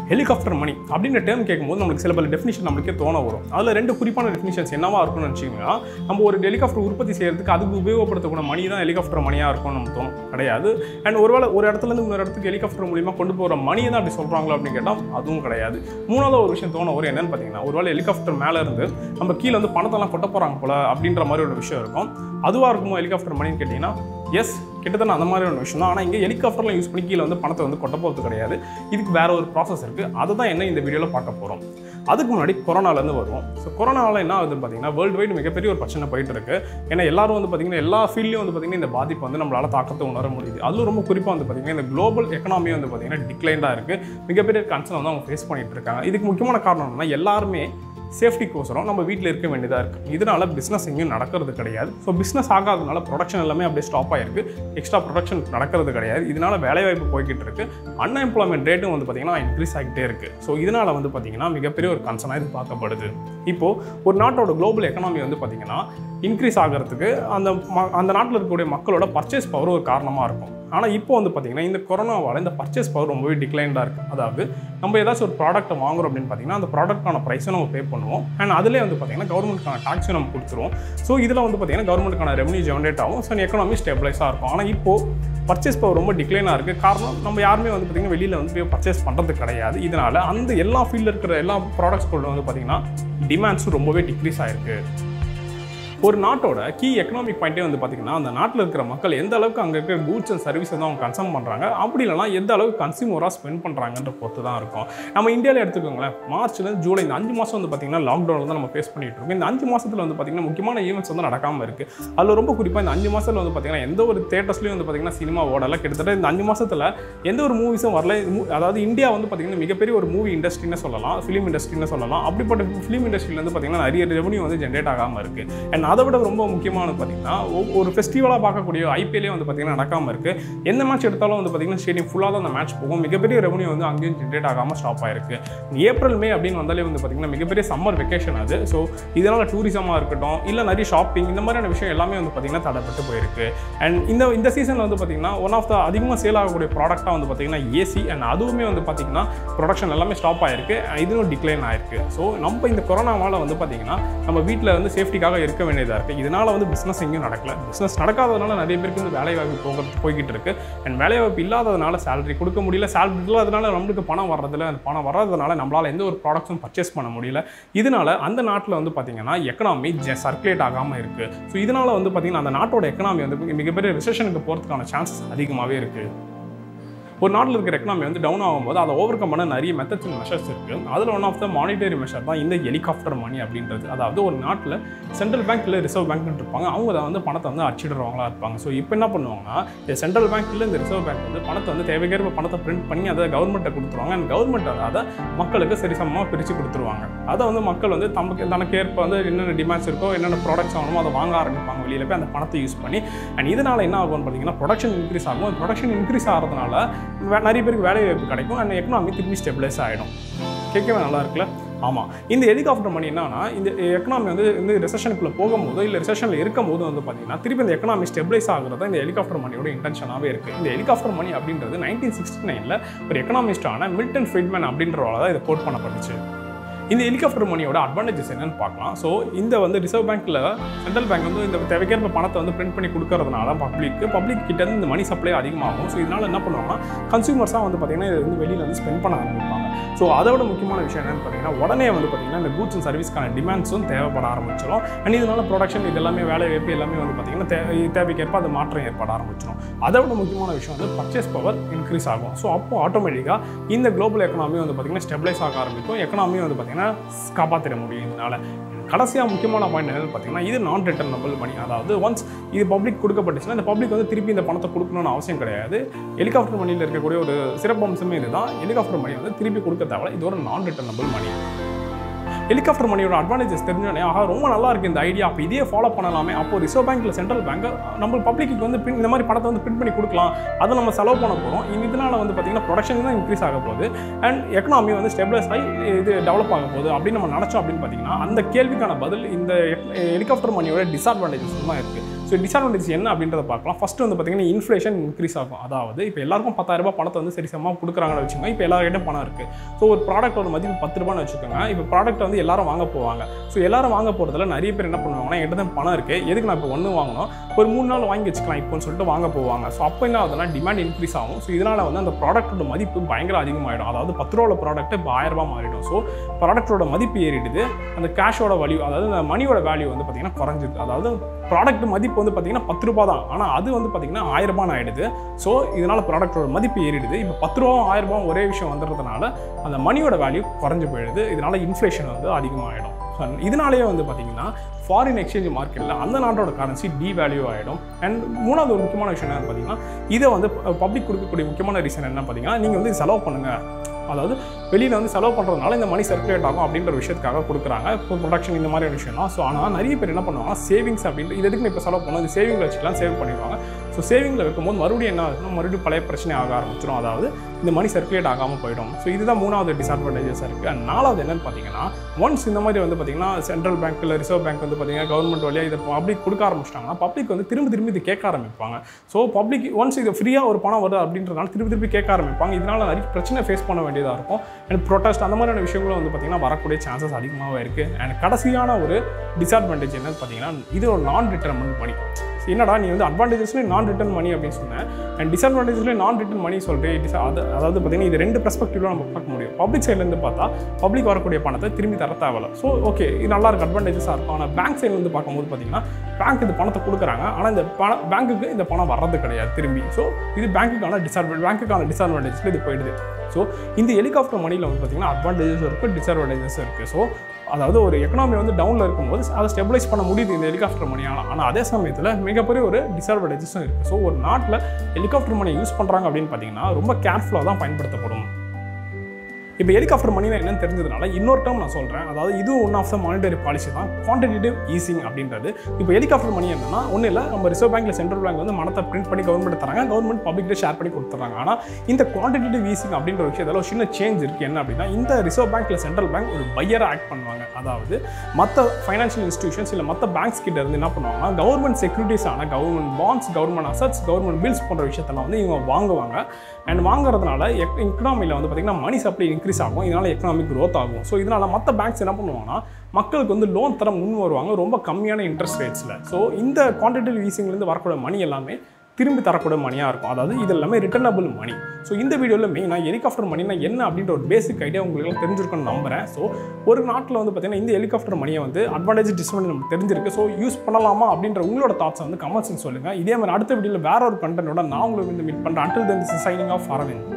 helicopter மணி அப்படின்ற term கேட்கும்போது நம்மளுக்கு சில பல டெஃபினிஷன் நம்மளுக்கே தோண வரும் அதில் ரெண்டு குறிப்பான டெஃபினிஷன்ஸ் என்னவா இருக்கும்னு நினச்சிங்கன்னா நம்ம ஒரு ஹெலிகாப்டர் உற்பத்தி செய்யறதுக்கு அதுக்கு உபயோகப்படுத்தக்கூடிய மணி தான் ஹெலிகாப்டர் மணியாக இருக்கும்னு நம்ம தோணும் கிடையாது அண்ட் ஒருவேளை ஒரு இடத்துல இருந்து இன்னொரு இடத்துக்கு ஹெலிகாப்டர் மூலியமா கொண்டு போகிற மணியை தான் அப்படி சொல்கிறாங்களோ அப்படின்னு கேட்டால் அதுவும் கிடையாது மூணாவது ஒரு விஷயம் தோண வரும் என்னன்னு பார்த்தீங்கன்னா ஒருவேளை ஹெலிகாப்டர் மேலே இருந்து நம்ம கீழே வந்து பணத்தெல்லாம் கொட்ட போகிறாங்க போல அப்படின்ற மாதிரி ஒரு விஷயம் இருக்கும் அதுவாக இருக்குமோ ஹெலிகாப்டர் மணின்னு கேட்டிங்கன்னா எஸ் கிட்டத்தட்ட அந்த மாதிரி ஒரு விஷயம் தான் ஆனால் இங்கே ஹெலிகாப்டர்லாம் யூஸ் பண்ணி கீழே வந்து பணத்தை வந்து கொட்ட போகிறது கிடையாது இதுக்கு வேற ஒரு ப்ராசஸ் இருக்குது அதை தான் என்ன இந்த வீடியோவில் பார்க்க போகிறோம் அதுக்கு முன்னாடி கொரோனாலேருந்து வருவோம் ஸோ கொரோனாவில் என்ன ஆகுதுன்னு பார்த்தீங்கன்னா வேர்ல்டு வைடு மிகப்பெரிய ஒரு பிரச்சனை போயிட்டு இருக்கு ஏன்னா எல்லாரும் வந்து பார்த்தீங்கன்னா எல்லா ஃபீல்ட்லையும் வந்து பார்த்தீங்கன்னா இந்த பாதிப்பு வந்து நம்மளால தாக்கத்தை உணர முடியுது அதுவும் ரொம்ப குறிப்பாக வந்து பார்த்தீங்கன்னா இந்த குளோபல் எக்கனாமி வந்து பார்த்தீங்கன்னா டிக்ளைண்டாக இருக்குது மிகப்பெரிய கன்சர்ன் வந்து அவங்க ஃபேஸ் பண்ணிட்டு இருக்காங்க இதுக்கு முக்கியமான காரணம் என்னன்னா எல்லாருமே சேஃப்டிக்கோசரம் நம்ம வீட்டில் இருக்க வேண்டியதாக இருக்குது இதனால பிஸ்னஸ் எங்கேயும் நடக்கிறது கிடையாது ஸோ பிஸ்னஸ் ஆகாதனால ப்ரொடக்ஷன் எல்லாமே அப்படியே ஸ்டாப் ஆயிருக்கு எக்ஸ்ட்ரா ப்ரொடக்ஷன் நடக்கிறது கிடையாது இதனால வேலைவாய்ப்பு போய்கிட்டு இருக்கு அன்எம்ப்ளாய்மெண்ட் ரேட்டும் வந்து பார்த்தீங்கன்னா இன்க்ரீஸ் ஆகிட்டே இருக்கு ஸோ இதனால வந்து பார்த்தீங்கன்னா மிகப்பெரிய ஒரு கன்சர்னாக இது பார்க்கப்படுது இப்போ ஒரு நாட்டோட குளோபல் எக்கனாமி வந்து பார்த்தீங்கன்னா இன்க்ரீஸ் ஆகிறதுக்கு அந்த ம- அந்த நாட்டில் இருக்கக்கூடிய மக்களோட பர்ச்சேஸ் பவர் ஒரு காரணமாக இருக்கும் ஆனால் இப்போ வந்து பார்த்தீங்கன்னா இந்த கொரோனாவால் இந்த பர்ச்சேஸ் பவர் ரொம்பவே டிக்ளைண்டாக இருக்குது அதாவது நம்ம ஏதாச்சும் ஒரு ப்ராடக்ட்டை வாங்குறோம் அப்படின்னு பார்த்தீங்கன்னா அந்த ப்ராடக்ட்டான ப்ரைஸும் நம்ம பே பண்ணுவோம் அண்ட் அதிலே வந்து பார்த்தீங்கன்னா கவர்மெண்ட்கான டாக்ஸும் நம்ம கொடுத்துருவோம் ஸோ இதில் வந்து பார்த்தீங்கன்னா கவர்மெண்ட்டுக்கான ரெவன்யூ ஜெனரேட் ஆகும் ஸோ எக்கனாமி ஸ்டெபிளைஸாக இருக்கும் ஆனால் இப்போது பர்ச்சேஸ் பவர் ரொம்ப டிக்ளைனாக இருக்குது காரணம் நம்ம யாருமே வந்து பார்த்திங்கன்னா வெளியில் வந்து போய் பர்ச்சேஸ் பண்ணுறது கிடையாது இதனால் அந்த எல்லா ஃபீல்டில் இருக்கிற எல்லா ப்ராடக்ட்ஸ் கூட வந்து பார்த்திங்கன்னா டிமாண்ட்ஸும் ரொம்பவே டிக்ரீஸ் ஆயிருக்கு ஒரு நாட்டோட கீ எக்கனாமிக் பாயிண்டே வந்து பார்த்திங்கன்னா அந்த நாட்டில் இருக்கிற மக்கள் எந்த அளவுக்கு அங்கே இருக்கிற கூட்ஸ் அண்ட் சர்வீஸ் வந்து அவங்க கன்சம் பண்ணுறாங்க அப்படி இல்லைனா எந்த அளவுக்கு கன்சியூமராக ஸ்பெண்ட் பண்ணுறாங்கன்ற பொறுத்து தான் இருக்கும் நம்ம இந்தியாவில் எடுத்துக்கோங்களேன் மார்ச்லேருந்து ஜூலை இந்த அஞ்சு மாதம் வந்து பார்த்திங்கன்னா லாக்டவுனில் தான் நம்ம ஃபேஸ் பண்ணிட்டு இருக்கோம் இந்த அஞ்சு மாதத்தில் வந்து பார்த்திங்கன்னா முக்கியமான ஈவெண்ட்ஸ் வந்து நடக்காமல் இருக்குது அதில் ரொம்ப குறிப்பாக இந்த அஞ்சு மாதத்தில் வந்து பார்த்திங்கன்னா எந்த ஒரு தேட்டர்ஸ்லையும் வந்து பார்த்திங்கன்னா சினிமா ஓடலை கிட்டத்தட்ட இந்த அஞ்சு மாதத்தில் எந்த ஒரு மூவிஸும் வரல இது மூ- அதாவது இந்தியா வந்து பார்த்திங்கன்னா மிகப்பெரிய ஒரு மூவி இண்டஸ்ட்ரின்னு சொல்லலாம் ஃபிலிம் இண்டஸ்ட்ரின்னு சொல்லலாம் அப்படிப்பட்ட ஃபிலிம் இண்டஸ்ட்ரியில் வந்து பார்த்திங்கன்னா நிறைய ரெவன்யூ வந்து ஜென்ரேட் ஆகாமல் இருக்குது அண்ட் அதை விட ரொம்ப முக்கியமானது பார்த்தீங்கன்னா ஒ- ஒரு ஃபெஸ்டிவலாக பார்க்கக்கூடிய ஐபிஎல்லே வந்து பார்த்தீங்கன்னா நடக்காமல் இருக்குது எந்த மேட்ச் எடுத்தாலும் வந்து பார்த்தீங்கன்னா ஸ்டேடியம் ஃபுல்லாக தான் அந்த மேட்ச் போகும் மிகப்பெரிய ரெவன்யூ வந்து அங்கேயும் ஜென்ரேட் ஆகாமல் ஸ்டாப் ஆயிருக்கு ஏப்ரல் மே அப்படின்னு வந்தாலே வந்து பார்த்தீங்கன்னா மிகப்பெரிய சம்மர் வெக்கேஷன் அது ஸோ இதனால் டூரிசமாக இருக்கட்டும் இல்லை நிறைய ஷாப்பிங் இந்த மாதிரியான விஷயம் எல்லாமே வந்து பார்த்தீங்கன்னா தடைப்பட்டு போயிருக்கு அண்ட் இந்த இந்த சீசனில் வந்து பார்த்தீங்கன்னா ஒன் ஆஃப் த அதிகமாக சேல் ஆகக்கூடிய ப்ராடக்ட்டாக வந்து பார்த்தீங்கன்னா ஏசி அண்ட் அதுவுமே வந்து பார்த்தீங்கன்னா ப்ரொடக்ஷன் எல்லாமே ஸ்டாப் ஆயிருக்கு and இதுவும் டிக்ளைன் ஆயிருக்கு ஸோ நம்ம இந்த கொரோனாவால் வந்து பார்த்தீங்கன்னா நம்ம வீட்டில் வந்து சேஃப்டிக்காக இருக்க வேண்டியதாக இருக்குது இதனால் வந்து பிஸ்னஸ் எங்கேயும் நடக்கல பிஸ்னஸ் நடக்காததுனால நிறைய பேருக்கு வந்து வேலை வாய்ப்பு போகிறது போய்கிட்டு இருக்கு அண்ட் வேலை வாய்ப்பு இல்லாததுனால சேலரி கொடுக்க முடியல சேலரி இல்லாததுனால நம்மளுக்கு பணம் வர்றதில்ல அந்த பணம் வர்றதுனால நம்மளால் எந்த ஒரு ப்ராடக்ட்ஸும் பர்ச்சேஸ் பண்ண முடியல இதனால அந்த நாட்டில் வந்து பார்த்தீங்கன்னா எக்கனாமி சர்க்குலேட் ஆகாமல் இருக்குது ஸோ இதனால வந்து பார்த்தீங்கன்னா அந்த நாட்டோட எக்கனாமி வந்து மிகப்பெரிய ரிசெஷனுக்கு போகிறதுக்கான சான்சஸ் அதிகமாகவே இருக்குது ஒரு நாட்டில் இருக்கிற எக்கனாமி வந்து டவுன் ஆகும்போது அதை ஓவர் கம் பண்ண நிறைய மெத்தட்ஸ் அண்ட் மெஷர்ஸ் இருக்குது அதில் one of the monetary measure தான் இந்த ஹெலிகாப்டர் மணி அப்படின்றது அதாவது ஒரு நாட்டில் சென்ட்ரல் பேங்க் இல்லை ரிசர்வ் பேங்க்னு இருப்பாங்க அவங்க அதை வந்து பணத்தை வந்து அச்சிடுறவங்களா இருப்பாங்க ஸோ இப்போ என்ன பண்ணுவாங்கன்னா இந்த சென்ட்ரல் பேங்க் இல்லை இந்த ரிசர்வ் பேங்க் வந்து பணத்தை வந்து தேவைக்கேற்ப பணத்தை பிரிண்ட் பண்ணி அதை கவர்மெண்ட்டை கொடுத்துருவாங்க அண்ட் கவர்மெண்ட் அதை மக்களுக்கு சரிசமமாக பிரித்து கொடுத்துருவாங்க அதை வந்து மக்கள் வந்து தமக்கு தனக்கேற்ப வந்து என்னென்ன டிமாண்ட்ஸ் இருக்கோ என்னென்ன ப்ராடக்ட்ஸ் வாங்கணுமோ அதை வாங்க ஆரம்பிப்பாங்க வெளியில் போய் அந்த பணத்தை யூஸ் பண்ணி அண்ட் இதனால் என்ன ஆகும்னு பார்த்தீங்கன்னா ப்ரொடக்ஷன் இன்க்ரீஸ் ஆகும் ப்ரொடக்ஷன் இன்க்ரீஸ் ஆகிறதுனால வே- நிறைய பேருக்கு வேலை வாய்ப்பு கிடைக்கும் அண்ட் எக்கனாமி திரும்பி ஸ்டெபிளைஸ் ஆகிடும் கேட்கவே நல்லா இருக்குல்ல ஆமாம் இந்த ஹெலிகாப்டர் மணி என்னன்னா இந்த எக்கனாமி வந்து இந்த ரிசெஷனுக்குள்ளே போகும்போது இல்லை ரிசெஷனில் இருக்கும்போது வந்து பார்த்தீங்கன்னா திருப்பி இந்த எக்கனாமி ஸ்டெபிளைஸ் ஆகுறது இந்த ஹெலிகாப்டர் மணியோட இன்டென்ஷனாகவே இருக்குது இந்த ஹெலிகாப்டர் மணி அப்படின்றது நைன்டீன் சிக்ஸ்டி நைனில் ஒரு எக்கனாமிஸ்டான மில்டன் ஃப்ரீட்மேன் அப்படின்றவால தான் இதை கோட் பண்ணப்பட்டுச்சு இந்த ஹெலிகாப்டர் மணியோட அட்வான்டேஜஸ் என்னன்னு பார்க்கலாம் ஸோ இந்த வந்து ரிசர்வ் பேங்க்கில் சென்ட்ரல் பேங்க் வந்து இந்த தேவைக்கேற்ப பணத்தை வந்து பிரிண்ட் பண்ணி கொடுக்கறதுனால பப்ளிக் பப்ளிக் கிட்ட இருந்து இந்த மணி சப்ளை அதிகமாகும் ஸோ இதனால என்ன பண்ணுவாங்கன்னா கன்சூமர்ஸாக வந்து பார்த்தீங்கன்னா இது வந்து வெளியில் வந்து ஸ்பெண்ட் பண்ண ஆரம்பிப்பாங்க ஸோ அதை விட முக்கியமான விஷயம் என்னன்னு பார்த்தீங்கன்னா உடனே வந்து பார்த்தீங்கன்னா இந்த கூட்ஸ் அண்ட் சர்வீஸ்க்கான டிமாண்ட்ஸும் தேவைப்பட ஆரம்பிச்சிடும் அண்ட் இதனால ப்ரொடக்ஷன் இது எல்லாமே வேலை வாய்ப்பு எல்லாமே வந்து பார்த்தீங்கன்னா தே- தேவைக்கேற்ப அது மாற்றம் ஏற்பட ஆரம்பிச்சிடும் அதை விட முக்கியமான விஷயம் வந்து பர்ச்சேஸ் பவர் இன்க்ரீஸ் ஆகும் ஸோ அப்போ ஆட்டோமேட்டிக்காக இந்த குளோபல் எக்கனாமி வந்து பார்த்தீங்கன்னா ஸ்டெபிளைஸ் ஆக ஆரம்பிக்கும் எக்கனாமி வந்து பார்த்தீங்கன்னா காப்பாற்றிட முடியும் இதனால கடைசியாக முக்கியமான பாயிண்ட் என்னன்னு பார்த்தீங்கன்னா இது நான் ரிட்டர்னபிள் மணி அதாவது ஒன்ஸ் இது பப்ளிக் கொடுக்கப்பட்டுச்சுன்னா இந்த பப்ளிக் வந்து திருப்பி இந்த பணத்தை கொடுக்கணும்னு அவசியம் கிடையாது ஹெலிகாப்டர் மணியில் இருக்கக்கூடிய ஒரு சிறப்பம்சமே இதுதான் ஹெலிகாப்டர் மணி வந்து திருப்பி கொடுக்க தேவை இது ஒரு நான் ரிட்டர்னபிள் மணி ஹெலிகாப்டர் மணியோட அட்வான்டேஜஸ் தெரிஞ்சோடனே ஆஹா ரொம்ப நல்லா இருக்கு இந்த ஐடியா அப்போ இதே ஃபாலோ பண்ணலாமே அப்போ ரிசர்வ் பேங்க்ல சென்ட்ரல் பேங்க் நம்ம பப்ளிக்கு வந்து print- இந்த மாதிரி பணத்தை வந்து பிரிண்ட் பண்ணி கொடுக்கலாம் அதை நம்ம செலவு பண்ண போகிறோம் இதனால வந்து பார்த்தீங்கன்னா ப்ரொடக்ஷன் தான் இன்க்ரீஸ் ஆக போகுது அண்ட் எக்கனாமி வந்து ஸ்டெபிளைஸ் ஆகி இது டெவலப் ஆக போகுது அப்படின்னு நம்ம நினச்சோம் அப்படின்னு பார்த்தீங்கன்னா அந்த கேள்விக்கான பதில் இந்த ஹெலிகாப்டர் மணியோட டிஸ்அட்வான்டேஜஸ் தான் இருக்குது ஸோ டிஸ்அட்வான்டேஜ் என்ன அப்படின்றத பார்க்கலாம் ஃபஸ்ட்டு வந்து பார்த்தீங்கன்னா இன்ஃப்ளேஷன் இன்க்ரீஸ் ஆகும் அதாவது இப்போ எல்லாருக்கும் பத்தாயிரம் ரூபாய் பணத்தை வந்து சரி சமமாக கொடுக்குறாங்கன்னு வச்சுக்கோங்க இப்போ எல்லாருக்கிட்டும் பணம் இருக்குது ஸோ ஒரு ப்ராடக்ட்டோட மதிப்பு பத்து ரூபான்னு வச்சுக்கோங்க இப்போ ப்ராடக்ட் வந்து எல்லாரும் வாங்க போவாங்க ஸோ எல்லாரும் வாங்க போகிறதுல நிறைய பேர் என்ன பண்ணுவாங்கன்னா என்கிட்ட தான் பணம் இருக்குது எதுக்கு நான் இப்போ ஒன்று வாங்கணும் ஒரு மூணு நாள் வாங்கி வச்சுக்கலாம் இப்போன்னு சொல்லிட்டு வாங்க போவாங்க ஸோ அப்போ என்ன ஆகுதுன்னா டிமாண்ட் இன்க்ரீஸ் ஆகும் ஸோ இதனால் வந்து அந்த ப்ராடக்ட்டோட மதிப்பு பயங்கர அதிகமாகிடும் அதாவது பத்து ரூபாவில் ப்ராடக்ட் இப்போ ஆயிரம் ரூபாய் மாறிடும் ஸோ ப்ராடக்ட்டோட மதிப்பு ஏறிடுது அந்த கேஷோட வேல்யூ அதாவது அந்த மணியோட வேல்யூ வந்து பார்த்தீங்கன்னா குறைஞ்சிது அதாவது ப்ராடக்ட் மதிப்பு வந்து பார்த்தீங்கன்னா பத்து ரூபா தான் ஆனால் அது வந்து பார்த்தீங்கன்னா ஆயிரம் ரூபான்னு ஆயிடுது ஸோ இதனால் ப்ராடக்ட்டோட மதிப்பு ஏறிடுது இப்போ பத்து ரூபா ஆயிரம் ரூபா ஒரே விஷயம் வந்துடுறதுனால அந்த மணியோட வேல்யூ குறைஞ்சு போயிடுது இதனால் இன்ஃப்ளேஷன் வந்து அதிகமாகிடும் ஸோ இதனாலேயே வந்து பார்த்தீங்கன்னா ஃபாரின் எக்ஸ்சேஞ்ச் மார்க்கெட்டில் அந்த நாட்டோட கரன்சி டிவேல்யூ ஆகிடும் அண்ட் மூணாவது ஒரு முக்கியமான விஷயம் என்னன்னு பார்த்தீங்கன்னா இதை வந்து பப்ளிக் கொடுக்கக்கூடிய முக்கியமான ரீசன் என்ன பார்த்தீங்கன்னா நீங்கள் வந்து செலவு பண்ணுங்கள் அதாவது வெளியில் வந்து செலவு பண்ணுறதுனால இந்த மணி சர்க்குலேட் ஆகும் அப்படின்ற ஒரு விஷயத்துக்காக கொடுக்குறாங்க இப்போ ப்ரொடக்ஷன் இந்த மாதிரி விஷயம்லாம் ஸோ ஆனால் நிறைய பேர் என்ன பண்ணுவாங்க சேவிங்ஸ் அப்படின்ட்டு இது எதுக்கு இப்போ செலவு பண்ணணும் இந்த சேவிங்கில் வச்சுக்கலாம் சேவ் பண்ணிடுவாங்க ஸோ சேவிங்கில் வைக்கும்போது மறுபடியும் என்ன ஆகுதுன்னா மறுபடியும் பழைய பிரச்சனை ஆக ஆரம்பிச்சிடும் அதாவது இந்த மணி சர்க்குலேட் ஆகாமல் போயிடும் ஸோ இதுதான் மூணாவது டிஸ்அட்வான்டேஜஸாக இருக்குது அண்ட் நாலாவது என்னன்னு பார்த்தீங்கன்னா ஒன்ஸ் இந்த மாதிரி வந்து பார்த்தீங்கன்னா சென்ட்ரல் பேங்க் இல்லை ரிசர்வ் பேங்க் வந்து பார்த்தீங்கன்னா கவர்மெண்ட் வழியாக இதை பப்ளிக் கொடுக்க ஆரம்பிச்சிட்டாங்கன்னா பப்ளிக் வந்து திரும்ப திரும்பி இது கேட்க ஆரம்பிப்பாங்க ஸோ பப்ளிக் ஒன்ஸ் இது ஃப்ரீயாக ஒரு பணம் வருது அப்படின்றதுனால திருப்பி திருப்பி கேட்க ஆரம்பிப்பாங்க இதனால் நிறைய பிரச்சனை ஃபேஸ் பண்ண வேண்டியதாக இருக்கும் அண்ட் ப்ரொட்டஸ்ட் அந்த மாதிரியான விஷயங்களும் வந்து பார்த்திங்கன்னா வரக்கூடிய சான்சஸ் அதிகமாகவே இருக்குது அண்ட் கடைசியான ஒரு டிஸ்அட்வான்டேஜ் என்னன்னு பார்த்தீங்கன்னா இது ஒரு நான் டிட்டர்மெண்ட் மணி என்னடா நீ வந்து அட்வான்டேஜஸ்லேயும் நான் ரிட்டர்ன் மணி அப்படின்னு சொன்னேன் அண்ட் டிஸ்அட்வான்டேஜ்லேயும் நான் ரிட்டர்ன் மணி சொல்கிறேன் டிஸ் அது அதாவது பார்த்தீங்கன்னா இது ரெண்டு பெர்ஸ்பெக்டிவ்ல நம்ம பார்க்க முடியும் பப்ளிக் சைட்லேருந்து பார்த்தா பப்ளிக் வரக்கூடிய பணத்தை திரும்பி தர தேவையில்ல ஸோ ஓகே இது நல்லா இருக்கு அட்வான்டேஜஸாக இருக்கும் ஆனால் பேங்க் சைட்லேருந்து பார்க்கும்போது பார்த்தீங்கன்னா பேங்க் இந்த பணத்தை கொடுக்குறாங்க ஆனால் இந்த பண பேங்க்குக்கு இந்த பணம் வர்றது கிடையாது திரும்பி ஸோ இது பேங்க்குக்கான டிஸ்அட்வான்டேஜ் பேங்க்குக்கான டிஸ்அட்வான்டேஜில் இது போயிடுது ஸோ இந்த ஹெலிகாப்டர் மணியில் வந்து பார்த்தீங்கன்னா அட்வான்டேஜஸ் இருக்குது டிஸ்அட்வான்டேஜஸ் இருக்குது ஸோ அதாவது ஒரு எக்கனாமி வந்து டவுனில் இருக்கும்போது அதை ஸ்டெபிலைஸ் பண்ண முடியுது இந்த ஹெலிகாப்டர் மணியால் ஆனால் அதே சமயத்தில் மிகப்பெரிய ஒரு டிஸ்அட்வான்டேஜஸும் இருக்குது ஸோ ஒரு நாட்டில் ஹெலிகாப்டர் மணி யூஸ் பண்ணுறாங்க அப்படின்னு பார்த்தீங்கன்னா ரொம்ப கேர்ஃபுல்லாக தான் பயன்படுத்தப்படும் இப்போ ஹெலிகாப்டர் மணினா என்னன்னு தெரிஞ்சதுனால இன்னொரு டேர்ம் நான் சொல்கிறேன் அதாவது இது one of the monetary policy தான் குவான்டிடேட்டிவ் ஈஸிங் அப்படின்றது இப்போ ஹெலிகாப்டர் மணி என்னன்னா ஒன்றும் இல்லை நம்ம ரிசர்வ் பேங்க்ல சென்ட்ரல் பேங்க் வந்து மனத்தை பிரிண்ட் பண்ணி கவர்மெண்ட் தராங்க கவர்மெண்ட் பப்ளிக்கிட்ட ஷேர் பண்ணி கொடுத்துறாங்க ஆனால் இந்த குவான்டிடேட்டிவ் ஈஸிங் அப்படின்ற விஷயத்தில் ஒரு சின்ன சேஞ்ச் இருக்குது என்ன அப்படின்னா இந்த ரிசர்வ் பேங்க்ல சென்ட்ரல் பேங்க் ஒரு பையராக ஆக்ட் பண்ணுவாங்க அதாவது மற்ற ஃபைனான்ஷியல் இன்ஸ்டியூஷன்ஸ் இல்லை மற்ற பேங்க்ஸ் கிட்ட இருந்து என்ன பண்ணுவாங்கன்னா கவர்மெண்ட் செக்யூரிட்டிஸ் ஆன government bonds government assets government bills போன்ற விஷயத்தெல்லாம் வந்து இவங்க வாங்குவாங்க அண்ட் வாங்குறதுனால எக்கனாமியில் வந்து பார்த்திங்கன்னா மணி சப்ளை இன்க்ரீஸ் ஆகும் இதனால் எக்கனாமிக் growth ஆகும் ஸோ இதனால் மற்ற பேங்க்ஸ் என்ன பண்ணுவாங்கன்னா மக்களுக்கு வந்து லோன் தர முன் வருவாங்க ரொம்ப கம்மியான இன்ட்ரெஸ்ட் ரேட்ஸில் ஸோ இந்த குவான்டிட்டிவ் ஈஸிங்லேருந்து வரக்கூடிய மணி எல்லாமே திரும்பி தரக்கூடிய மணியாக இருக்கும் அதாவது இது எல்லாமே ரிட்டர்னபிள் மணி ஸோ இந்த வீடியோவில் மெயினாக ஹெலிகாப்டர் மணினா என்ன அப்படின்ற ஒரு பேசிக் ஐடியா உங்களுக்கு எல்லாம் தெரிஞ்சிருக்கும்னு நம்புறேன் ஸோ ஒரு நாட்டில் வந்து பார்த்தீங்கன்னா இந்த ஹெலிகாப்டர் மணியை வந்து அட்வான்டேஜ் டிஸ்அட்வான்டேஜ் நமக்கு தெரிஞ்சிருக்கு ஸோ யூஸ் பண்ணலாமா அப்படின்ற உங்களோட தாட்ஸ் வந்து கமெண்ட்ஸ் சொல்லுங்கள் இதே மாதிரி அடுத்த வீடியோவில் வேற ஒரு கண்டென்ட்டோட நான் உங்களுக்கு வந்து மீட் பண்ணுறேன் until then signing off Aravind